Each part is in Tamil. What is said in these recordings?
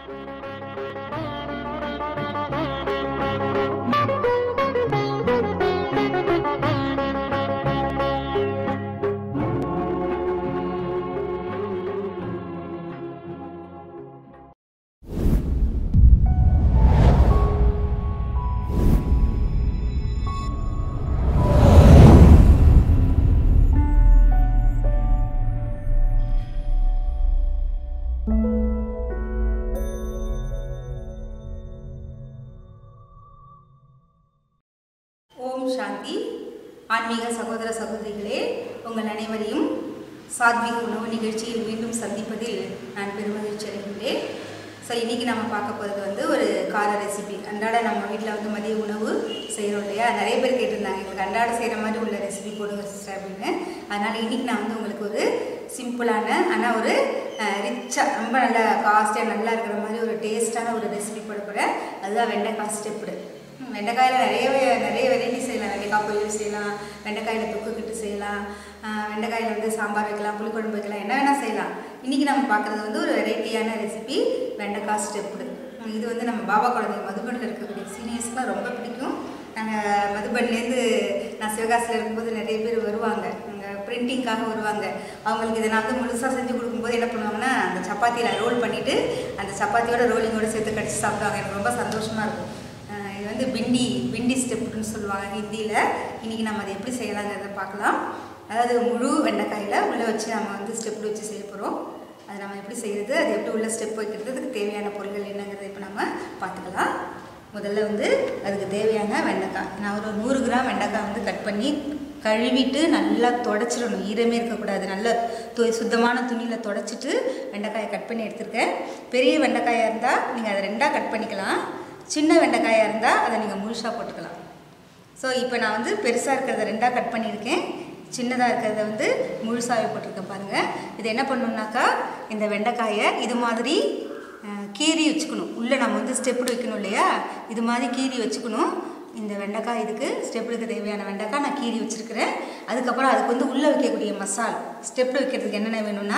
ஓம் சாந்தி ஆன்மீக சகோதர சகோதரிகளே உங்கள் அனைவரையும் சாத்விக உணவு நிகழ்ச்சியில் மீண்டும் சந்திப்பதில் நான் பெருமகிழ்ச்சி அடைகின்றேன் ஸோ இன்றைக்கி நம்ம பார்க்க போகிறது வந்து ஒரு கார ரெசிபி அன்றாட நம்ம வீட்டில் வந்து மதிய உணவு செய்கிறோம் இல்லையா நிறைய பேர் கேட்டிருந்தாங்க எங்களுக்கு அன்றாட செய்கிற மாதிரி உள்ள ரெசிபி போடுங்க சிஸ்டர் அப்படின்னு அதனால் இன்றைக்கி நான் வந்து உங்களுக்கு ஒரு சிம்பிளான ஆனால் ஒரு ரிச்சாக ரொம்ப நல்ல காஸ்ட்டாக நல்லா இருக்கிற மாதிரி ஒரு டேஸ்ட்டான ஒரு ரெசிபி போட போகிறேன் அதுதான் வெண்டைக்காய் ஸ்டெப்புடு வெண்டைக்காயில் நிறைய வே- நிறைய வெரைட்டி செய்யலாம் வெண்டைக்காய் பொரியல் செய்யலாம் வெண்டைக்காயில் தொக்கு கிட்டு செய்யலாம் ஆஹ் வெண்டைக்காயில் வந்து சாம்பார் வைக்கலாம் புளிக்குழம்பு வைக்கலாம் என்ன வேணால் செய்யலாம் இன்றைக்கி நம்ம பார்க்குறது வந்து ஒரு வெரைட்டியான ரெசிபி வெண்டைக்காய் ஸ்டெப்புடு இது வந்து நம்ம பாபா குழந்தைங்க மதுபனில் இருக்கக்கூடிய சீனியர்ஸ்க்குலாம் ரொம்ப பிடிக்கும் நாங்கள் மதுபன்லேருந்து நான் சிவகாசியில் இருக்கும்போது நிறைய பேர் வருவாங்க அங்கே பிரிண்டிங்காக வருவாங்க அவங்களுக்கு இதை நான் வந்து முழுசாக செஞ்சு கொடுக்கும்போது என்ன பண்ணுவாங்கன்னா அந்த சப்பாத்தியில் ரோல் பண்ணிவிட்டு அந்த சப்பாத்தியோட ரோலிங்கோட சேர்த்து கடிச்சு சாப்பிடுவாங்க எனக்கு ரொம்ப சந்தோஷமாக இருக்கும் ஆஹ் இது வந்து பிண்டி பிண்டி ஸ்டெப்புன்னு சொல்லுவாங்க ஹிந்தியில் இன்றைக்கி நம்ம அதை எப்படி செய்யலாங்கிறத பார்க்கலாம் அதாவது முழு வெண்டைக்காயில் உள்ளே வச்சு நம்ம வந்து ஸ்டெப் வச்சு செய்ய போகிறோம் அது நம்ம எப்படி செய்கிறது அது எப்படி உள்ள ஸ்டெப் வைக்கிறது அதுக்கு தேவையான பொருட்கள் என்னங்கிறத இப்போ நம்ம பார்த்துக்கலாம் முதல்ல வந்து அதுக்கு தேவையான வெண்டைக்காய் நான் ஒரு நூறு கிராம் வெண்டைக்காய் வந்து கட் பண்ணி கழுவிட்டு நல்லா தொடச்சிடணும் ஈரமே இருக்கக்கூடாது நல்ல து சுத்தமான துணியில் தொடச்சிட்டு வெண்டைக்காயை கட் பண்ணி எடுத்திருக்கேன் பெரிய வெண்டைக்காயாக இருந்தால் நீங்கள் அதை ரெண்டாக கட் பண்ணிக்கலாம் சின்ன வெண்டைக்காயாக இருந்தால் அதை நீங்கள் முழுசாக போட்டுக்கலாம் ஸோ இப்போ நான் வந்து பெருசாக இருக்கிறத ரெண்டாக கட் பண்ணியிருக்கேன் சின்னதாக இருக்கிறத வந்து முழுசாகவே போட்டிருக்கேன் பாருங்கள் இது என்ன பண்ணணும்னாக்கா இந்த வெண்டைக்காயை இது மாதிரி அஹ், கீறி வச்சுக்கணும் உள்ளே நம்ம வந்து ஸ்டெப்பு வைக்கணும் இல்லையா இது மாதிரி கீறி வச்சுக்கணும் இந்த வெண்டைக்காய் இதுக்கு ஸ்டெப்புக்கு தேவையான வெண்டைக்காய் நான் கீறி வச்சுருக்கிறேன் அதுக்கப்புறம் அதுக்கு வந்து உள்ளே வைக்கக்கூடிய மசால் ஸ்டெப்பில் வைக்கிறதுக்கு என்னென்ன வேணும்னா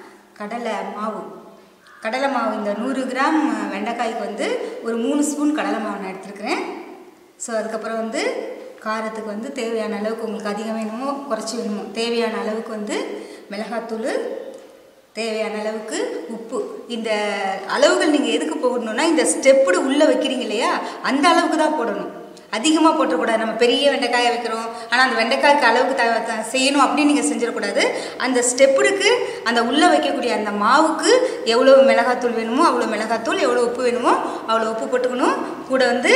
கடலை மாவு கடலை மாவு இந்த நூறு கிராம் வெண்டைக்காய்க்கு வந்து ஒரு மூணு ஸ்பூன் கடலை மாவு நான் எடுத்துருக்கிறேன் ஸோ அதுக்கப்புறம் வந்து காரத்துக்கு வந்து தேவையான அளவுக்கு உங்களுக்கு அதிகம் வேணுமோ குறைச்சி வேணுமோ தேவையான அளவுக்கு வந்து மிளகாத்தூள் தேவையான அளவுக்கு உப்பு இந்த அளவுகள் நீங்கள் எதுக்கு போடணும்னா இந்த ஸ்டெப்புடு உள்ளே வைக்கிறீங்க இல்லையா அந்த அளவுக்கு தான் போடணும் அதிகமாக போட்டுறக்கூடாது நம்ம பெரிய வெண்டைக்காயை வைக்கிறோம் ஆனால் அந்த வெண்டைக்காய்க்கு அளவுக்கு த த- செய்யணும் அப்படின்னு நீங்கள் செஞ்சிடக்கூடாது அந்த ஸ்டெப்புடுக்கு அந்த உள்ளே வைக்கக்கூடிய அந்த மாவுக்கு எவ்வளோ மிளகாத்தூள் வேணுமோ அவ்வளோ மிளகாத்தூள் எவ்வளோ உப்பு வேணுமோ அவ்வளோ உப்பு போட்டுக்கணும் கூட வந்து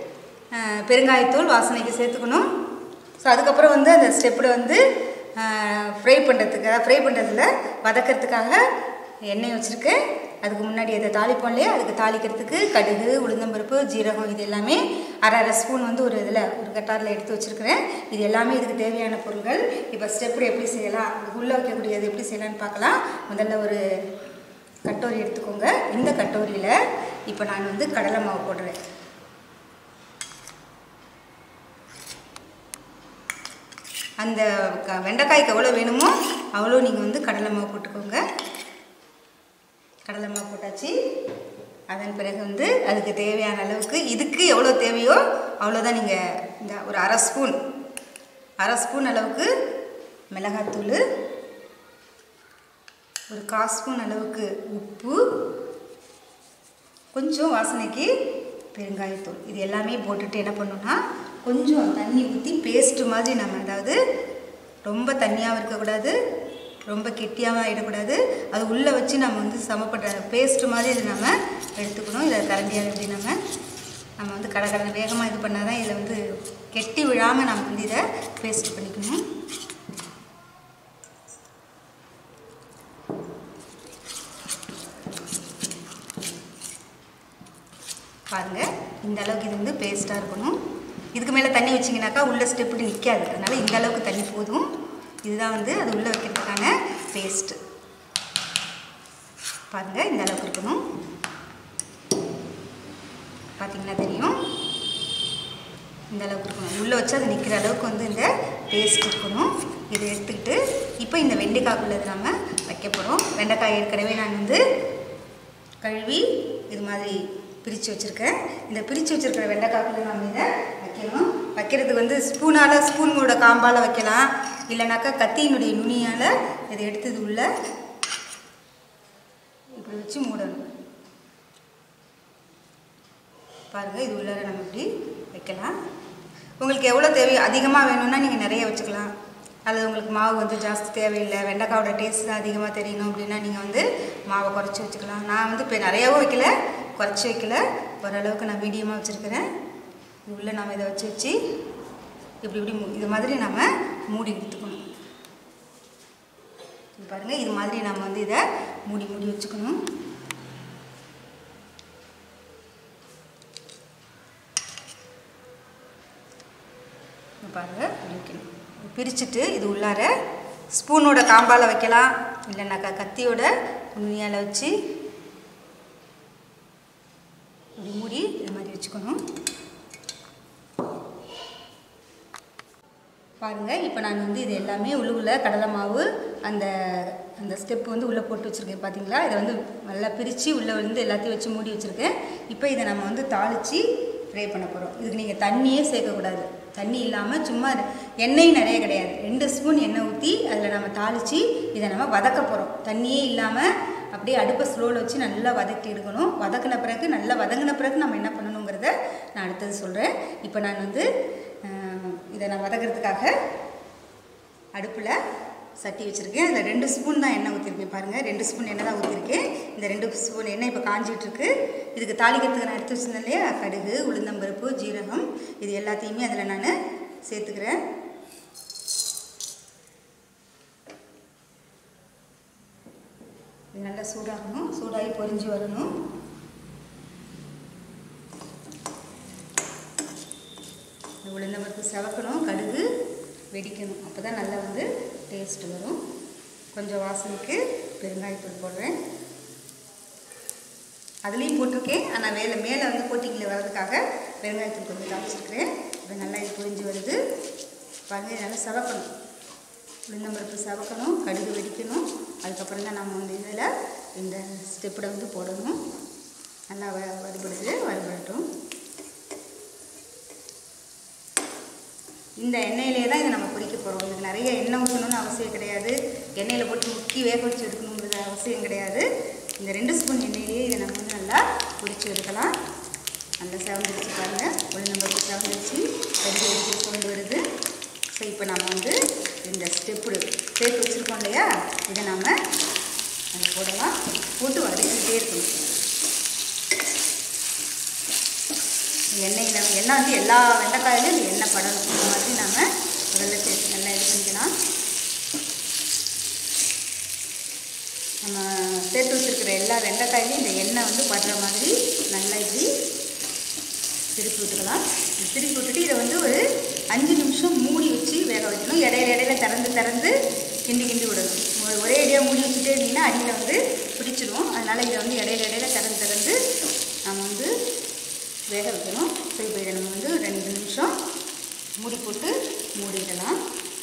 அஹ், பெருங்காயத்தூள் வாசனைக்கு சேர்த்துக்கணும் ஸோ அதுக்கப்புறம் வந்து அந்த ஸ்டெப்பில் வந்து ஃப்ரை பண்ணுறதுக்கு அதாவது ஃப்ரை பண்ணுறதுல வதக்கிறதுக்காக எண்ணெய் வச்சுருக்கேன் அதுக்கு முன்னாடி அதை தாளிப்போம் இல்லையா அதுக்கு தாளிக்கிறதுக்கு கடுகு உளுந்தம்பருப்பு ஜீரகம் இது எல்லாமே அரை அரை ஸ்பூன் வந்து ஒரு இதில் ஒரு கட்டாரில் எடுத்து வச்சுருக்கிறேன் இது எல்லாமே இதுக்கு தேவையான பொருட்கள் இப்போ ஸ்டெப்பு எப்படி செய்யலாம் அதுக்கு உள்ளே வைக்கக்கூடியது எப்படி செய்யலாம்னு பார்க்கலாம் முதல்ல ஒரு கட்டோரி எடுத்துக்கோங்க இந்த கட்டோரியில் இப்போ நான் வந்து கடலை மாவு போடுறேன் அந்த க- வெண்டைக்காய்க்கு எவ்வளோ வேணுமோ அவ்வளோ நீங்கள் வந்து கடலை மாவு போட்டுக்கோங்க கடலை மாவு போட்டாச்சு அதன் பிறகு வந்து அதுக்கு தேவையான அளவுக்கு இதுக்கு எவ்வளோ தேவையோ அவ்வளோதான் நீங்கள் இந்த ஒரு அரை ஸ்பூன் அரை ஸ்பூன் அளவுக்கு மிளகாத்தூள் ஒரு கால் ஸ்பூன் அளவுக்கு உப்பு கொஞ்சம் வாசனைக்கு பெருங்காயத்தூள் இது எல்லாமே போட்டுட்டு என்ன பண்ணணும்னா கொஞ்சம் தண்ணி ஊற்றி பேஸ்ட்டு மாதிரி நம்ம அதாவது ரொம்ப தண்ணியாகவும் இருக்கக்கூடாது ரொம்ப கெட்டியாகவும் ஆகிடக்கூடாது அது உள்ளே வச்சு நம்ம வந்து சமப்படுற பேஸ்ட்டு மாதிரி இதை நம்ம எடுத்துக்கணும் இதை கரண்டியாக எப்படி நம்ம நம்ம வந்து கடை கடை வேகமாக இது பண்ணால் தான் இதில் வந்து கெட்டி விழாமல் நம்ம வந்து இதை பேஸ்ட் பண்ணிக்கணும் பாருங்கள் இந்த அளவுக்கு இது வந்து பேஸ்ட்டாக இருக்கணும் இதுக்கு மேலே தண்ணி வச்சிங்கனாக்கா உள்ள ஸ்டெப்பு நிற்காது அதனால் இந்த அளவுக்கு தண்ணி போதும் இதுதான் வந்து அது உள்ளே வைக்கிறதுக்கான பேஸ்ட்டு பாருங்கள் இந்த அளவுக்கு இருக்கணும் பார்த்தீங்கன்னா தெரியும் இந்த அளவுக்கு இருக்கணும் உள்ளே வச்சு அது நிற்கிற அளவுக்கு வந்து இந்த பேஸ்ட் இருக்கணும் இதை எடுத்துக்கிட்டு இப்போ இந்த வெண்டைக்காய்க்குள்ளது நம்ம வைக்க போகிறோம் வெண்டைக்காய் ஏற்கனவே நான் வந்து கழுவி இது மாதிரி பிரித்து வச்சுருக்கேன் இந்த பிரித்து வச்சுருக்கிற வெண்டைக்காக்குள்ள நம்ம இதை வைக்கணும் வைக்கிறதுக்கு வந்து ஸ்பூனால் ஸ்பூனோட காம்பால் வைக்கலாம் இல்லைனாக்கா கத்தியினுடைய நுனியால் இதை எடுத்தது உள்ள இப்படி வச்சு மூடணும் பாருங்கள் இது உள்ளார நம்ம இப்படி வைக்கலாம் உங்களுக்கு எவ்வளோ தேவையோ அதிகமாக வேணும்னா நீங்கள் நிறைய வச்சுக்கலாம் அல்லது உங்களுக்கு மாவு வந்து ஜாஸ்தி தேவையில்லை வெண்டைக்காவோட டேஸ்ட் தான் அதிகமாக தெரியணும் அப்படின்னா நீங்கள் வந்து மாவை குறைச்சி வச்சுக்கலாம் நான் வந்து இப்போ நிறையாவும் வைக்கல குறைச்சி வைக்கல ஓரளவுக்கு நான் மீடியமாக வச்சுருக்கிறேன் இது உள்ளே நம்ம இதை வச்சு வச்சு இப்படி இப்படி மூ- இது மாதிரி நம்ம மூடி எடுத்துக்கணும் இது பாருங்கள் இது மாதிரி நம்ம வந்து இதை மூடி மூடி வச்சுக்கணும் இங்க பாருங்க இப்படி வைக்கணும் பிரிச்சுட்டு இது உள்ளார ஸ்பூனோட காம்பால் வைக்கலாம் இல்லைனாக்கா கத்தியோட நுனியால் வச்சு இப்படி மூடி இது மாதிரி வச்சுக்கணும் பாருங்கள் இப்போ நான் வந்து இது எல்லாமே உள்ளுக்குள்ள கடலை மாவு அந்த அந்த ஸ்டெப் வந்து உள்ளே போட்டு வச்சுருக்கேன் பார்த்தீங்களா இதை வந்து நல்லா பிரித்து உள்ளே வந்து எல்லாத்தையும் வச்சு மூடி வச்சுருக்கேன் இப்போ இதை நம்ம வந்து தாளித்து ஃப்ரை பண்ண போகிறோம் இதுக்கு நீங்கள் தண்ணியே சேர்க்கக்கூடாது தண்ணி இல்லாமல் சும்மா இது- எண்ணெய் நிறைய கிடையாது ரெண்டு ஸ்பூன் எண்ணெய் ஊற்றி அதில் நம்ம தாளித்து இதை நம்ம வதக்க போகிறோம் தண்ணியே இல்லாமல் அப்படியே அடுப்பை ஸ்லோவில் வச்சு நல்லா வதக்கி எடுக்கணும் வதக்கின பிறகு நல்லா வதங்கின பிறகு நம்ம என்ன பண்ணணுங்கிறத நான் அடுத்தது சொல்கிறேன் இப்போ நான் வந்து அஹ், இதை நான் வதக்கிறதுக்காக அடுப்பில் சட்டி வச்சுருக்கேன் அதில் ரெண்டு ஸ்பூன் தான் எண்ணெய் ஊற்றிருக்கேன் பாருங்கள் ரெண்டு ஸ்பூன் எண்ணெய் தான் ஊற்றிருக்கேன் இந்த ரெண்டு ஸ்பூன் எண்ணெய் இப்போ காஞ்சிட்டு இருக்கு இதுக்கு தாளிக்கிறதுக்கு நான் எடுத்து வச்சிருந்தேன் இல்லையா கடுகு உளுந்தம்பருப்பு ஜீரகம் இது எல்லாத்தையுமே அதில் நான் சேர்த்துக்கிறேன் இது நல்லா சூடாகணும் சூடாகி பொரிஞ்சு வரணும் இந்த உளுந்தம்பருப்பு செவக்கணும் கடுகு வெடிக்கணும் அப்போ தான் நல்லா வந்து டேஸ்ட் வரும் கொஞ்சம் வாசனைக்கு பெருங்காயத்தூள் போடுறேன் அதுலேயும் போட்டிருக்கேன் ஆனால் மேலே மேலே வந்து கோட்டிங்கில் வர்றதுக்காக பெருங்காயத்தூள் கொஞ்சம் காமிச்சிருக்கிறேன் இப்போ நல்லா இது பொரிஞ்சு வருது பாருங்க இது நல்லா செவக்கணும் உளுந்தம்பருப்பு செவக்கணும் கடுகு வெடிக்கணும் அதுக்கப்புறம் தான் நம்ம வந்து இதில் இந்த ஸ்டெப்பில் வந்து போடணும் நல்லா வ வறுபடுது வறுபடட்டும் இந்த எண்ணெயிலே தான் இதை நம்ம பொரிக்க போகிறோம் இதுக்கு நிறைய எண்ணெய் ஊற்றணும்னு அவசியம் கிடையாது எண்ணெயில் போட்டு முக்கி வேக வச்சு எடுக்கணுங்கிறது அவசியம் கிடையாது இந்த ரெண்டு ஸ்பூன் எண்ணெயிலேயே இதை நம்ம வந்து நல்லா பொரிச்சு எடுக்கலாம் நல்லா செவந்துருச்சு பாருங்கள் உளுந்தம்பருப்பு செவந்துருச்சு கடுகு எடுத்து கொண்டு வருது ஸோ இப்போ நம்ம வந்து இந்த ஸ்டெப்பு சேர்த்து வச்சுருக்கோம் இல்லையா இதை நம்ம அதை போடலாம் போட்டு வதக்கிட்டே இருக்கணும் எண்ணெயில் எண்ணெய் வந்து எல்லா வெண்டைக்காயிலும் இந்த எண்ணெய் படணும் இந்த மாதிரி நாம் முதல்ல சேர்த்து நல்லா இது பண்ணிக்கலாம் நம்ம சேர்த்து வச்சுருக்கிற எல்லா வெண்டைக்காயிலையும் இந்த எண்ணெய் வந்து படுற மாதிரி நல்லா இப்படி திருப்பி விட்டுக்கலாம் இப்படி திருப்பி விட்டுட்டு இதை வந்து ஒரு அஞ்சு நிமிஷம் மூடி வச்சு வேக வைக்கணும் இடையில இடையில திறந்து திறந்து கிண்டி கிண்டி விடணும் ஒரு- ஒரே இடையாக மூடி வச்சுட்டே இருந்தீங்கன்னா அடியில் வந்து பிடிச்சிடும் அதனால் இதை வந்து இடையில இடையில திறந்து திறந்து நம்ம வந்து வேக வைக்கணும் ஸோ இப்போ இதை நம்ம வந்து ரெண்டு நிமிஷம் மூடி போட்டு மூடிடலாம்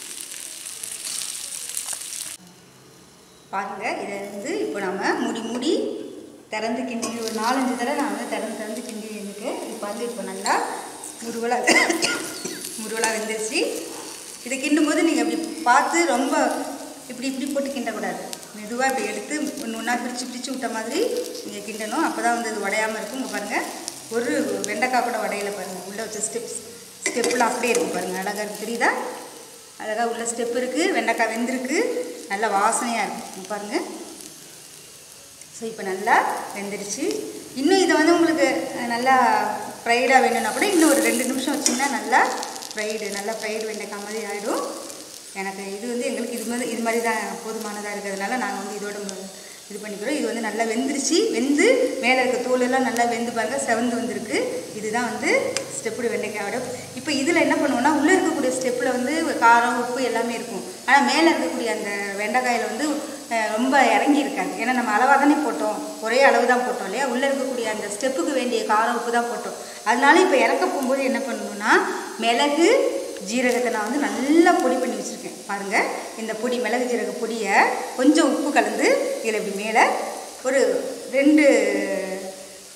பாருங்கள் இதை வந்து இப்போ நம்ம மூடி மூடி திறந்து கிண்டி ஒரு நாலஞ்சு தடவை நான் வந்து திறந்து திறந்து கிண்டி இருக்கு இப்போ வந்து இப்போ நல்லா முருவலாக முருவலாக வெந்துருச்சு இதை கிண்டும் போது நீங்கள் இப்படி பார்த்து ரொம்ப இப்படி இப்படி போட்டு கிண்டக்கூடாது மெதுவாக இப்படி எடுத்து ஒன்று ஒன்றா பிரித்து பிரித்து விட்ட மாதிரி நீங்கள் கிண்டணும் அப்போ தான் வந்து இது உடையாமல் இருக்கும் இங்கே பாருங்கள் ஒரு வெண்டைக்காய் கூட உடையில பாருங்கள் உள்ளே வச்ச ஸ்டெப்ஸ் ஸ்டெப்பில் அப்படியே இருக்கும் பாருங்கள் அழகாக இருக்கு தெரியுதா அழகாக உள்ள ஸ்டெப் இருக்குது வெண்டைக்காய் வெந்திருக்கு நல்ல வாசனையாக இருக்கும் இங்க பாருங்க ஸோ இப்போ நல்லா வெந்துருச்சு இன்னும் இதை வந்து உங்களுக்கு அஹ், நல்லா ஃப்ரைடாக வேணும்னா கூட இன்னும் ஒரு ரெண்டு நிமிஷம் வச்சிங்கன்னா நல்லா ஃப்ரைடு நல்லா ஃப்ரைடு வெண்டைக்காய் மாதிரி ஆகிடும் எனக்கு இது வந்து எங்களுக்கு இது மாதிரி இது மாதிரி தான் போதுமானதாக இருக்கிறதுனால நாங்கள் வந்து இதோட மு- இது பண்ணிக்கிறோம் இது வந்து நல்லா வெந்துருச்சு வெந்து மேலே இருக்க தோலெல்லாம் நல்லா வெந்து பாருங்க செவந்து வந்திருக்கு இதுதான் வந்து ஸ்டெப்புடு வெண்டைக்காயோட இப்போ இதில் என்ன பண்ணுவோம்னா உள்ளே இருக்கக்கூடிய ஸ்டெப்பில் வந்து காரம் உப்பு எல்லாமே இருக்கும் ஆனால் மேலே இருக்கக்கூடிய அந்த வெண்டைக்காயில் வந்து அஹ், ரொம்ப இறங்கி இருக்காது ஏன்னா நம்ம அளவாக தானே போட்டோம் ஒரே அளவு தான் போட்டோம் இல்லையா உள்ளே இருக்கக்கூடிய அந்த ஸ்டெப்புக்கு வேண்டிய காரம் உப்பு தான் போட்டோம் அதனால இப்போ இறக்க போகும்போது என்ன பண்ணணும்னா மிளகு ஜீரகத்தை நான் வந்து நல்லா பொடி பண்ணி வச்சுருக்கேன் பாருங்கள் இந்த பொடி மிளகு ஜீரக பொடியை கொஞ்சம் உப்பு கலந்து இதில் இப்படி மேலே ஒரு ரெண்டு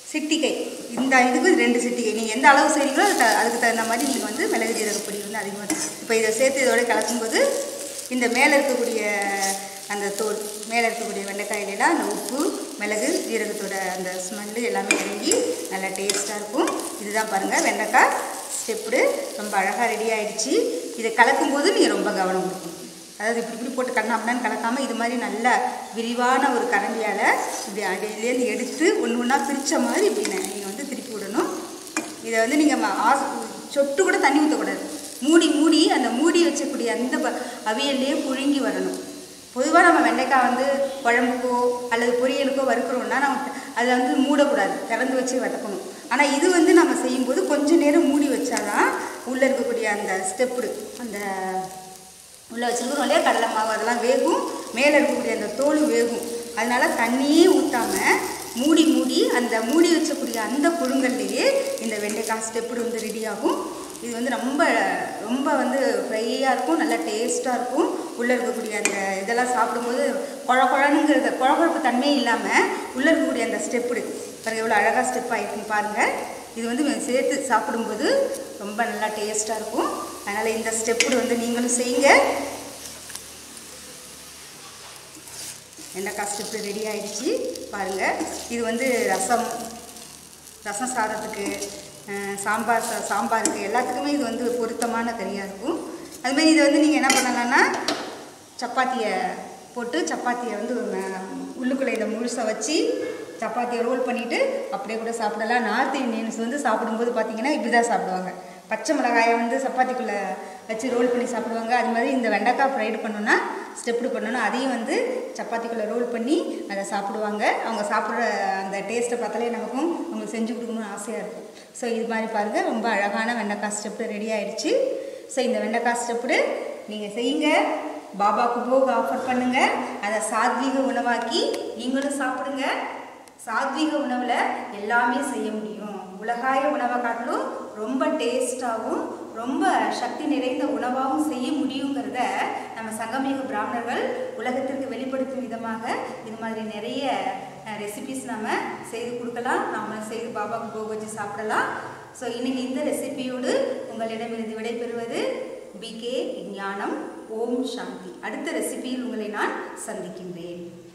சிட்டிகை இந்த இதுக்கு ரெண்டு சிட்டிகை நீங்கள் எந்த அளவு செய்கிறீங்களோ அதுக்கு த- அதுக்கு தகுந்த மாதிரி நீங்கள் வந்து மிளகு ஜீரக பொடி வந்து அதிகமாக இப்போ இதை சேர்த்து இதோட கலக்கும்போது இந்த மேலே இருக்கக்கூடிய அந்த தோல் மேலே இருக்கக்கூடிய வெண்டைக்காயிலாம் அந்த உப்பு மிளகு ஜீரகத்தோட அந்த ஸ்மெல்லு எல்லாமே இறங்கி நல்லா டேஸ்ட்டாக இருக்கும் இதுதான் பாருங்கள் வெண்டைக்காய் ஸ்டெப்பு ரொம்ப அழகாக ரெடி ஆயிடுச்சு இதை கலக்கும்போது நீங்கள் ரொம்ப கவனம் கொடுக்கணும் அதாவது இப்படி இப்படி போட்டு கண்ணாமண்ணான்னு கலக்காமல் இது மாதிரி நல்ல விரிவான ஒரு கரண்டியால் இப்படி அடியிலேருந்து எடுத்து ஒன்று ஒன்றா பிரித்த மாதிரி இப்படி நீங்கள் வந்து திருப்பி விடணும் இதை வந்து நீங்கள் ஆஸ் சொட்டு கூட தண்ணி ஊற்றக்கூடாது மூடி மூடி அந்த மூடி வச்சக்கூடிய அந்த ப- அவியல்லையே புழுங்கி வரணும் பொதுவாக நம்ம வெண்டைக்காய் வந்து குழம்புக்கோ அல்லது பொரியலுக்கோ வறுக்கிறோம்னா நம்ம அதை வந்து மூடக்கூடாது திறந்து வச்சு வதக்கணும் ஆனால் இது வந்து நம்ம செய்யும்போது கொஞ்ச நேரம் மூடி வச்சாதான் உள்ளே இருக்கக்கூடிய அந்த ஸ்டெப்பு அந்த உள்ளே வச்சுருக்கிறோம் இல்லையா கடலை மாவு அதெல்லாம் வேகும் மேலே இருக்கக்கூடிய அந்த தோலும் வேகும் அதனால தண்ணியே ஊற்றாமல் மூடி மூடி அந்த மூடி வச்சக்கூடிய அந்த புழுங்கல்லையே இந்த வெண்டைக்காய் ஸ்டெப்பு வந்து ரெடி ஆகும் இது வந்து ரொம்ப ரொம்ப வந்து ஃப்ரையாக இருக்கும் நல்லா டேஸ்ட்டாக இருக்கும் உள்ளே இருக்கக்கூடிய அந்த இதெல்லாம் சாப்பிடும்போது குழ குழனுங்கிறத குழகுழப்பு தன்மையே இல்லாமல் உள்ளே இருக்கக்கூடிய அந்த ஸ்டெப்பு பாருங்கள் எவ்வளோ அழகாக ஸ்டெப் ஆகிருக்குன்னு பாருங்கள் இது வந்து சேர்த்து சாப்பிடும்போது ரொம்ப நல்லா டேஸ்ட்டாக இருக்கும் அதனால் இந்த ஸ்டெப்பு வந்து நீங்களும் செய்யுங்க வெண்டைக்காய் ஸ்டெப்பு ரெடி ஆயிடுச்சு பாருங்கள் இது வந்து ரசம் ரசம் சாதத்துக்கு அஹ், சாம்பார் சா- சாம்பாருக்கு எல்லாத்துக்குமே இது வந்து பொருத்தமான கறியாக இருக்கும் அதுமாரி இதை வந்து நீங்கள் என்ன பண்ணலாம்னா சப்பாத்தியை போட்டு சப்பாத்தியை வந்து ம- உள்ளுக்குள்ளே இதை முழுசாக வச்சு சப்பாத்தியை ரோல் பண்ணிவிட்டு அப்படியே கூட சாப்பிடலாம் நார்த் இந்தியன்ஸ் வந்து சாப்பிடும்போது பார்த்தீங்கன்னா இப்படி தான் சாப்பிடுவாங்க பச்சை மிளகாயை வந்து சப்பாத்திக்குள்ளே வச்சு ரோல் பண்ணி சாப்பிடுவாங்க அது மாதிரி இந்த வெண்டைக்காய் ஃப்ரைடு பண்ணோன்னா ஸ்டெப்டு பண்ணோன்னா அதையும் வந்து சப்பாத்திக்குள்ளே ரோல் பண்ணி அதை சாப்பிடுவாங்க அவங்க சாப்பிட்ற அந்த டேஸ்ட்டை பார்த்தாலே நமக்கும் அவங்களுக்கு செஞ்சு கொடுக்கணும்னு ஆசையாக இருக்கும் ஸோ இது மாதிரி பாருங்கள் ரொம்ப அழகான வெண்டைக்காய் ஸ்டெப்பு ரெடி ஆயிடுச்சு ஸோ இந்த வெண்டைக்காய் ஸ்டெப்பு நீங்கள் செய்யுங்க பாபாவுக்கு போக ஆஃபர் பண்ணுங்கள் அதை சாத்வீக உணவாக்கி நீங்களும் சாப்பிடுங்க சாத்வீக உணவில் எல்லாமே செய்ய முடியும் உலகாய உணவை காட்டிலும் ரொம்ப டேஸ்ட்டாகவும் ரொம்ப சக்தி நிறைந்த உணவாகவும் செய்ய முடியுங்கிறத நம்ம சங்கமேக பிராமணர்கள் உலகத்திற்கு வெளிப்படுத்தும் விதமாக இது மாதிரி நிறைய ரெசிபிஸ் நம்ம செய்து கொடுக்கலாம் நாம செய்து பாபாவுக்கு போக வச்சு சாப்பிடலாம் ஸோ இன்னைக்கு இந்த ரெசிபியோடு உங்களிடமிருந்து விடைபெறுவது பிகே ஞானம் ஓம் சாந்தி அடுத்த ரெசிபியில் உங்களை நான் சந்திக்கின்றேன்